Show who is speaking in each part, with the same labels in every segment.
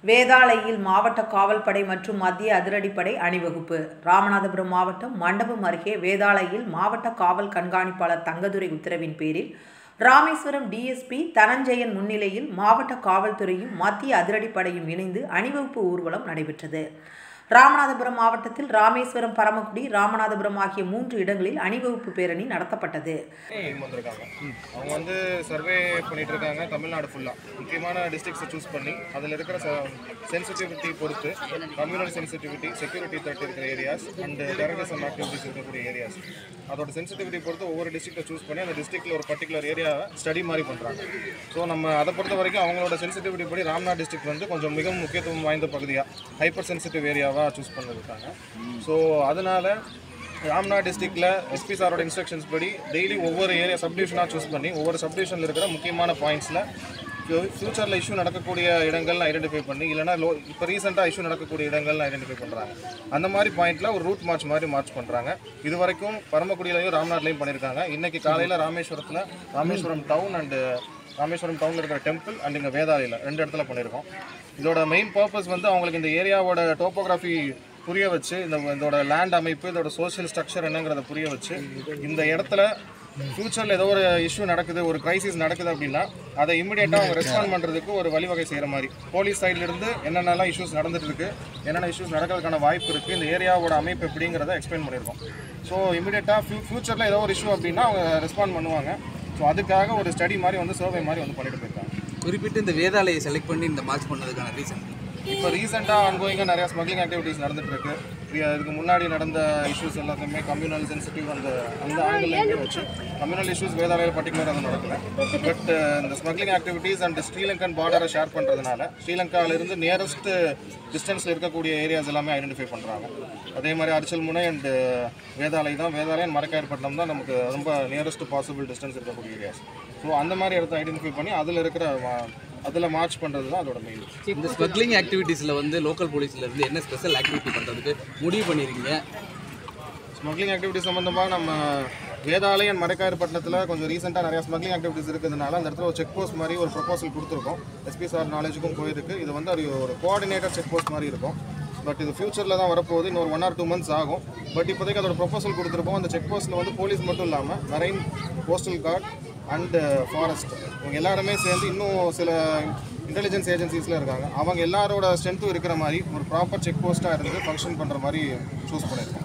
Speaker 1: வேதாளையில் மாவட்ட காவல்படை மற்றும் மத்திய அதிரடிப்படை அணிவகுப்பு ராமநாதபுரம் மாவட்டம் மண்டபம் அருகே வேதாளையில் மாவட்ட காவல் கண்காணிப்பாளர் தங்கதுரை உத்தரவின் பேரில் ராமேஸ்வரம் டிஎஸ்பி தனஞ்சயன் முன்னிலையில் மாவட்ட காவல்துறையும் மத்திய அதிரடிப்படையும் இணைந்து அணிவகுப்பு ஊர்வலம் நடைபெற்றது ராமநாதபுரம் மாவட்டத்தில் ராமேஸ்வரம் பரமக்குடி ராமநாதபுரம் ஆகிய மூன்று இடங்களில் அணிவகுப்பு பேரணி நடத்தப்பட்டது
Speaker 2: டீம் வந்திருக்காங்க அவங்க வந்து சர்வே பண்ணிட்டு இருக்காங்க தமிழ்நாடு ஃபுல்லாக முக்கியமான டிஸ்ட்ரிக்ஸை சூஸ் பண்ணி அதில் இருக்கிற சென்சிட்டிவிட்டி பொறுத்து கம்யூனல் சென்சிட்டிவிட்டி செக்யூரிட்டி த்ரெட் இருக்கிற ஏரியாஸ் அண்ட் டெரரிசம் ஆக்டிவிட்டிஸ் இருக்கக்கூடிய ஏரியாஸ் அதோட சென்சிட்டிவிட்டி பொறுத்து ஒவ்வொரு டிஸ்ட்ரிக்ட்டை சூஸ் பண்ணி அந்த டிஸ்ட்ரிக்டில் ஒரு பர்டிகுலர் ஏரியாவை ஸ்டடி மாதிரி பண்ணுறாங்க ஸோ நம்ம அதை பொறுத்த வரைக்கும் அவங்களோட சென்சிட்டிவிட்டி படி ராம்நாத் டிஸ்ட்ரிக்ட் வந்து கொஞ்சம் மிகவும் முக்கியத்துவம் வாய்ந்த பகுதியாக ஹைப்பர் சென்சிட்டிவ் ஏரியாவாக சூஸ் பண்ணிருக்காங்க ஸோ அதனால ராம்நாத் டிஸ்ட்ரிக்டில் எஸ்பி சாரோட இன்ஸ்ட்ரக்ஷன்ஸ் படி டெய்லி ஒவ்வொரு ஏரியா சப்டிவிஷனாக சூஸ் பண்ணி ஒவ்வொரு சப்டிவிஷனில் இருக்கிற முக்கியமான பாயிண்ட்ஸில் ஃப்யூச்சரில் இஷ்யூ நடக்கக்கூடிய இடங்கள்னு ஐடென்டிஃபை பண்ணி இல்லைனா லோ இப்போ ரீசெண்டாக இஷ்யூ நடக்கக்கூடிய இடங்கள்னு ஐடென்டிஃபை பண்ணுறாங்க அந்த மாதிரி பாயிண்ட்டில் ஒரு ரூட் மார்ச் மாதிரி மார்ச் பண்ணுறாங்க இது வரைக்கும் பரமக்குடியிலையும் ராம்நாத்லையும் பண்ணியிருக்காங்க இன்றைக்கி காலையில் ராமேஸ்வரத்தில் ராமேஸ்வரம் டவுன் அண்டு ராமேஸ்வரம் டவுனில் இருக்கிற டெம்பிள் அண்ட் இங்கே வேதாளையில் ரெண்டு இடத்துல பண்ணியிருக்கோம் இதோட மெயின் பர்பஸ் வந்து அவங்களுக்கு இந்த ஏரியாவோட டோப்போகிராஃபி புரிய வச்சு இந்த இதோட லேண்ட் அமைப்பு இதோட சோஷியல் ஸ்ட்ரக்சர் என்னங்கிறத புரிய வச்சு இந்த இடத்துல ஃப்யூச்சரில் ஏதோ ஒரு இஷ்யூ நடக்குது ஒரு கிரைசிஸ் நடக்குது அப்படின்னா அதை இமிடியேட்டாக அவங்க ரெஸ்பாண்ட் பண்ணுறதுக்கு ஒரு வழிவகை செய்கிற மாதிரி போலீஸ் சைட்லேருந்து என்னென்னலாம் இஷ்யூஸ் நடந்துட்டு இருக்கு என்னென்ன இஷ்யூஸ் நடக்கிறதுக்கான வாய்ப்பு இருக்குது இந்த ஏரியாவோட அமைப்பு எப்படிங்கிறத எக்ஸ்பிளைன் பண்ணியிருக்கோம் ஸோ இமிடியேட்டாக ஃபியூ ஃப்யூச்சரில் ஏதோ ஒரு இஷ்யூ அப்படின்னா அவங்க ரெஸ்பாண்ட் பண்ணுவாங்க ஸோ அதுக்காக ஒரு ஸ்டடி மாதிரி வந்து சர்வே மாதிரி வந்து பண்ணிட்டு போயிருக்காங்க
Speaker 3: குறிப்பிட்டு இந்த வேதாளையை செலக்ட் பண்ணி இந்த மார்ச் பண்ணதுக்கான ரீசன்
Speaker 2: இப்போ ரீசெண்டாக அன்கோயிங்காக நிறையா ஸ்மக்லிங் ஆக்டிவிட்டீஸ் நடந்துட்டு இருக்கு இது- இதுக்கு முன்னாடி நடந்த இஷ்யூஸ் எல்லாத்தையுமே கம்யூனல் சென்சிட்டிவ் அந்த அந்த ஆங்கிள் வச்சு கம்யூனல் இஷ்யூஸ் வேதாளையில் பர்டிகுலராக அது நடக்கல பட் இந்த smuggling activities and Sri Lankan பார்டரை share பண்ணுறதுனால ஸ்ரீலங்காவிலிருந்து நியரஸ்ட் டிஸ்டன்ஸில் இருக்கக்கூடிய ஏரியாஸ் எல்லாமே ஐடென்டிஃபை பண்ணுறாங்க அதே மாதிரி அரிச்சல் முனை அண்ட் வேதாளை தான் வேதாளை and மரக்காயர்பட்டினம் தான் நமக்கு ரொம்ப நியரஸ்ட் பாசிபிள் டிஸ்டன்ஸ் இருக்கக்கூடிய ஏரியாஸ் ஸோ அந்த மாதிரி இடத்த ஐடென்டிஃபை பண்ணி அதில் இருக்கிற அதில் மார்ச் பண்ணுறது தான் அதோட மெயின்
Speaker 3: இந்த ஸ்மக்லிங் ஆக்டிவிட்டீஸில் வந்து லோக்கல் போலீஸ்ல இருந்து என்ன ஸ்பெஷல் ஆக்டிவிட்டி பண்ணுறதுக்கு முடிவு பண்ணியிருக்கீங்க
Speaker 2: ஸ்மக்லிங் ஆக்டிவிட்டி சம்மந்தமாக நம்ம வேதாலயம் அண்ட் மரக்காயர்பட்டினத்தில் கொஞ்சம் ரீசெண்டாக நிறையா ஸ்மக்லிங் ஆக்டிவிட்டிஸ் இருக்கிறதுனால அந்த இடத்துல ஒரு செக் போஸ்ட் மாதிரி ஒரு ப்ரொபோசல் கொடுத்துருக்கோம் எஸ்பி சார் நாலேஜுக்கும் போயிருக்கு இது வந்து ஒரு ஒரு கோஆர்டினேட்டர் செக் போஸ்ட் மாதிரி இருக்கும் பட் இது ஃபியூச்சரில் தான் வரப்போகுது இன்னொரு ஒன் ஆர் டூ மந்த்ஸ் ஆகும் பட் இப்போதைக்கு அதோட ப்ரொபோசல் கொடுத்துருப்போம் அந்த செக் போஸ்ட்டில் வந்து போலீஸ் மட்டும் இல்லாமல் marine coastal guard and forest இவங்க எல்லாருமே சேர்ந்து இன்னும் சில இன்டெலிஜென்ஸ் ஏஜென்சிஸில் இருக்காங்க அவங்க எல்லாரோட ஸ்ட்ரென்த்தும் இருக்கிற மாதிரி ஒரு ப்ராப்பர் செக் போஸ்ட்டாக இருந்து ஃபங்க்ஷன் பண்ணுற மாதிரி சூஸ் பண்ணியிருக்கோம்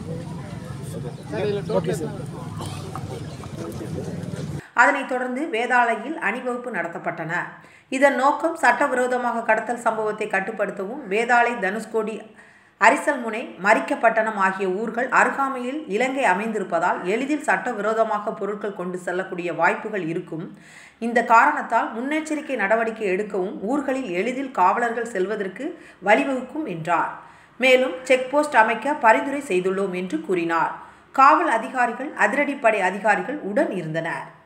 Speaker 1: அதனைத் தொடர்ந்து வேதாளையில் அணிவகுப்பு நடத்தப்பட்டன இதன் நோக்கம் சட்டவிரோதமாக கடத்தல் சம்பவத்தை கட்டுப்படுத்தவும் வேதாளை தனுஷ்கோடி அரிசல்முனை மரிக்கப்பட்டணம் ஆகிய ஊர்கள் அருகாமையில் இலங்கை அமைந்திருப்பதால் எளிதில் சட்டவிரோதமாக பொருட்கள் கொண்டு செல்லக்கூடிய வாய்ப்புகள் இருக்கும் இந்த காரணத்தால் முன்னெச்சரிக்கை நடவடிக்கை எடுக்கவும் ஊர்களில் எளிதில் காவலர்கள் செல்வதற்கு வழிவகுக்கும் என்றார் மேலும் செக் போஸ்ட் அமைக்க பரிந்துரை செய்துள்ளோம் என்று கூறினார் காவல் அதிகாரிகள் அதிரடிப்படை அதிகாரிகள் உடன் இருந்தனர்